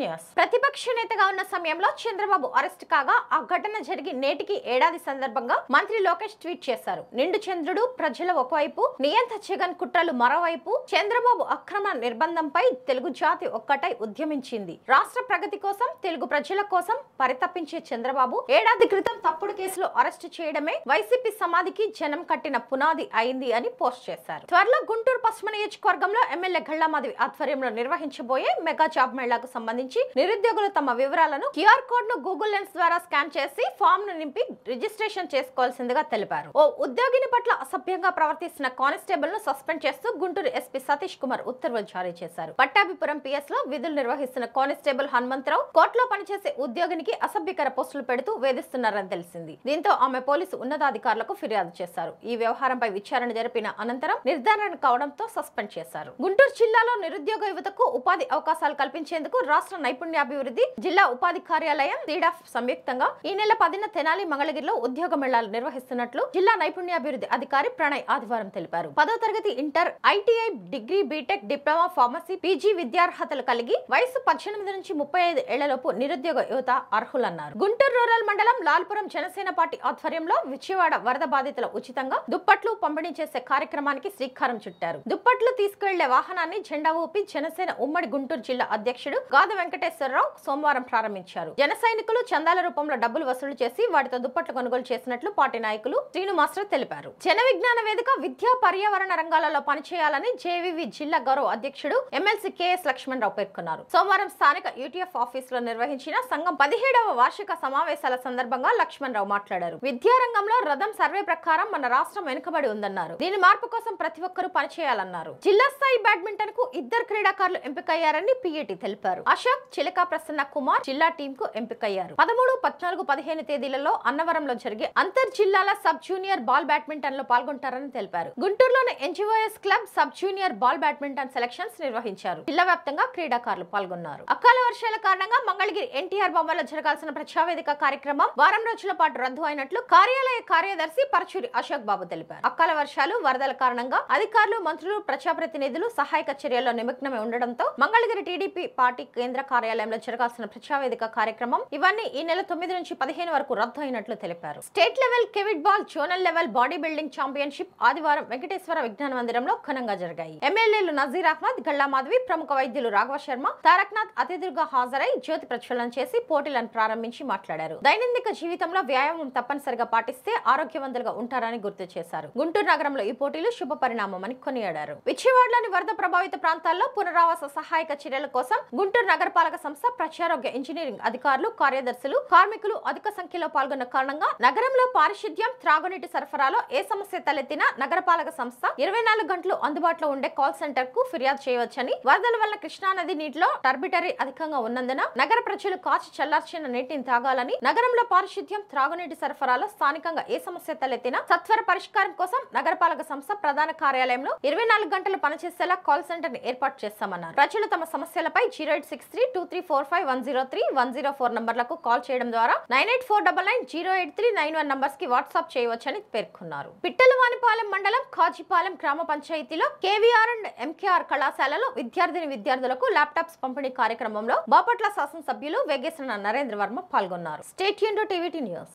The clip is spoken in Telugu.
న్యూస్ ప్రతిపక్ష నేతగా ఉన్న సమయంలో చంద్రబాబు అరెస్ట్ కాగా ఆ ఘటన జరిగి నేటికి ఏడాది సందర్భంగా మంత్రి లోకేష్ ట్వీట్ చేశారు నిండు చంద్రుడు ప్రజల ఒకవైపు నియంత జగన్ కుట్రలు మరోవైపు చంద్రబాబు అక్రమ నిర్బంధంపై తెలుగు జాతి ఒక్కటై ఉద్యమించింది రాష్ట్ర ప్రగతి కోసం తెలుగు ప్రజల కోసం పరితపించే చంద్రబాబు ఏడాది క్రితం తప్పుడు కేసులో అరెస్టు చేయడమే వైసీపీ సమాధికి జనం కట్టిన పునాది అయింది అని పోస్ట్ చేశారు త్వరలో గుంటూరు పశ్చిమ నియోజకవర్గంలో ఎమ్మెల్యే గళ్లామాధవి ఆధ్వర్యంలో నిర్వహించబోయే మెగా జాబ్ మేళాకు సంబంధించి నిరుద్యోగులు తమ వివరాలను క్యూఆర్ కోడ్ ను గూగుల్ లెన్స్ ద్వారా స్కాన్ చేసి ఫామ్ ను నింపి రిజిస్ట్రేషన్ చేసుకోవాల్సిందిగా తెలిపారు ఓ ఉద్యోగిని పట్ల అసభ్యంగా ప్రవర్తిస్తున్న కానిస్టేబుల్ ను సస్పెండ్ చేస్తూ గుంటూరు ఎస్పీ సతీష్ కుమార్ ఉత్తర్వులు జారీ చేశారు పట్టాభిపురం పిఎస్ లో విధులు నిర్వహిస్తున్న కానిస్టేబుల్ హనుమంతరావు కోర్టులో పనిచేసే ఉద్యోగినికి అసభ్యకర పోస్టులు పెడుతూ వేధిస్తున్నారని తెలిసింది దీంతో ఆమె పోలీసు ఉన్నతాధికారులకు ఫిర్యాదు చేశారు ఈ వ్యవహారంపై విచారణ జరిపిన అనంతరం నిర్ధారణ కావడంతో సస్పెండ్ చేశారు గుంటూరు జిల్లాలో నిరుద్యోగ యువతకు ఉపాధి అవకాశాలు కల్పించేందుకు రాష్ట్ర నైపుణ్యాభివృద్ధి జిల్లా ఉపాధి కార్యాలయం సీడాఫ్ సంయుక్తంగా ఈ నెల పదిన తెనాలి మంగళగిరిలో ఉద్యోగ మేళాలు నిర్వహిస్తున్నట్లు జిల్లా నైపుణ్యాభివృద్ధి అధికారి ప్రణయ్ ఆదివారం తెలిపారు పదో తరగతి inter ITI degree BTech diploma pharmacy PG విద్యార్హతలు కలిగి వయసు పద్దెనిమిది నుంచి ముప్పై ఐదు ఏళ్లలోపు నిరుద్యోగ యువత అర్హులన్నారు గుంటూరు రూరల్ మండలం లాల్పురం జనసేన పార్టీ ఆధ్వర్యంలో విజయవాడ వరద బాధితుల ఉచితంగా దుప్పట్లు పంపిణీ చేసే కార్యక్రమానికి శ్రీకారం చుట్టారు దుప్పట్లు తీసుకువెళ్లే వాహనాన్ని జెండా ఊపి జనసేన ఉమ్మడి గుంటూరు జిల్లా అధ్యక్షుడు గాద వెంకటేశ్వరరావు సోమవారం ప్రారంభించారు జన సైనికులు చందాల రూపంలో డబ్బులు వసూలు చేసి వాటితో దుప్పట్లు కొనుగోలు చేసినట్లు పార్టీ నాయకులు శ్రీను మాస్టర్ తెలిపారు జన విజ్ఞాన వేదిక విద్యా పర్యావరణ రంగాలలో పనిచేయాలని జేవీవి జిల్లా గౌరవ అధ్యక్షుడు ఎమ్మెల్సీ కెఎస్ లక్ష్మణ్ రావు పేర్కొన్నారు సోమవారం స్థానిక యూటీఎఫ్ ఆఫీస్ లో నిర్వహించిన సంఘం పదిహేడవ వార్షిక సమావేశాల సందర్భంగా లక్ష్మణ్ రావు మాట్లాడారు విద్యారంగంలో రథం సర్వే ప్రకారం మన రాష్ట్రం వెనుకబడి ఉందన్నారు దీని మార్పు కోసం ప్రతి ఒక్కరూ పనిచేయాలన్నారు జిల్లా స్థాయి బ్యాడ్మింటన్ కు ఇద్దరు క్రీడాకారులు ఎంపికయ్యారని పిఏటి తెలిపారు అశోక్ చిలక ప్రసన్న కుమార్ జిల్లా టీం కు ఎంపికయ్యారు పదమూడు పద్నాలుగు పదిహేను తేదీలలో అన్నవరంలో జరిగే అంతర్ జిల్లాల సబ్ జూనియర్ బాల్ బ్యాడ్మింటన్ లో పాల్గొంటారని తెలిపారు గుంటూరులోని NGOs club sub junior ball badminton selections నిర్వహించారు జిల్లా వ్యాప్తంగా క్రీడాకారులు పాల్గొన్నారు అకాల వర్షాల కారణంగా మంగళగిరి ఎన్టీఆర్ బొమ్మలో జరగాల్సిన ప్రజావేదిక కార్యక్రమం వారం రోజుల పాటు రద్దు అయినట్లు కార్యాలయ కార్యదర్శి పరచూరి అశోక్ బాబు తెలిపారు అకాల వర్షాలు వరదల కారణంగా అధికారులు మంత్రులు ప్రజాప్రతినిధులు సహాయక చర్యల్లో నిమగ్నమై ఉండడంతో మంగళగిరి టీడీపీ పార్టీ కేంద్ర కార్యాలయంలో జరగాల్సిన ప్రజావేదిక కార్యక్రమం ఇవన్నీ ఈ నెల తొమ్మిది నుంచి పదిహేను వరకు రద్దు అయినట్లు తెలిపారు స్టేట్ లెవెల్ కెవిట్ ball zonal level body building championship ఆదివారం వెంకటేశ్వర విజ్ఞాన మందిరంలో ఘనంగా జరిగాయి ఎమ్మెల్యేలు నజీర్ అహ్మద్ గల్లా మాధవి ప్రముఖ వైద్యులు రాఘవ శర్మ తారక్నాథ్ అతిథులుగా హాజరై జ్యోతి ప్రజ్వలన చేసి పోటీలను ప్రారంభించి మాట్లాడారు దైనందిక జీవితంలో వ్యాయామం తప్పనిసరిగా పాటిస్తే ఆరోగ్యవంతులుగా ఉంటారని గుర్తు చేశారు గుంటూరు నగరంలో ఈ పోటీలు శుభ పరిణామమని కొనియాడారు విజయవాడలోని వరద ప్రభావిత ప్రాంతాల్లో పునరావాస సహాయక చర్యల కోసం గుంటూరు నగరపాలక సంస్థ ప్రచారోగ్య ఇంజనీరింగ్ అధికారులు కార్యదర్శులు కార్మికులు అధిక సంఖ్యలో పాల్గొన్న కారణంగా నగరంలో పారిశుద్ధ్యం త్రాగునీటి సరఫరాలో ఏ సమస్య తలెత్తినా నగరపాలక సంస్థ ఇరవై నాలుగు గంటలు అందుబాటులో ఉండే కాల్ సెంటర్ కు ఫిర్యాదు చేయవచ్చని వరదల వల్ల కృష్ణానది నీటిలో టర్బిటరీ అధికంగా ఉన్నందున నగర ప్రజలు కాచి చల్లార్చిన నీటిని తాగాలని నగరంలో పారిశుద్ధ్యం త్రాగునీటి సరఫరాలో స్థానికంగా ఏ సమస్య తలెత్తినా సత్వర పరిష్కారం కోసం నగరపాలక సంస్థ ప్రధాన కార్యాలయంలో ఇరవై నాలుగు గంటలు పనిచేసేలా కాల్ సెంటర్ ని ఏర్పాటు చేస్తామన్నారు ప్రజలు తమ సమస్యలపై zero eight six three two three four five one zero three one zero four నంబర్లకు కాల్ చేయడం ద్వారా nine eight four double nine zero eight three nine one numbers కి వాట్సాప్ చేయవచ్చని పేర్కొన్నారు పిట్టలవానిపాలెం మండలం కాజీపాలెం గ్రామ పంచాయతీలో కేవీఆర్ అండ్ ఎంకేఆర్ కళాశాలలో విద్యార్థిని విద్యార్థులకు ల్యాప్టాప్స్ పంపిణీ కార్యక్రమంలో బాపట్ల శాసనసభ్యులు వెగేసిన నరేంద్ర వర్మ పాల్గొన్నారు స్టేట్ యూన్ టీవీటీ న్యూస్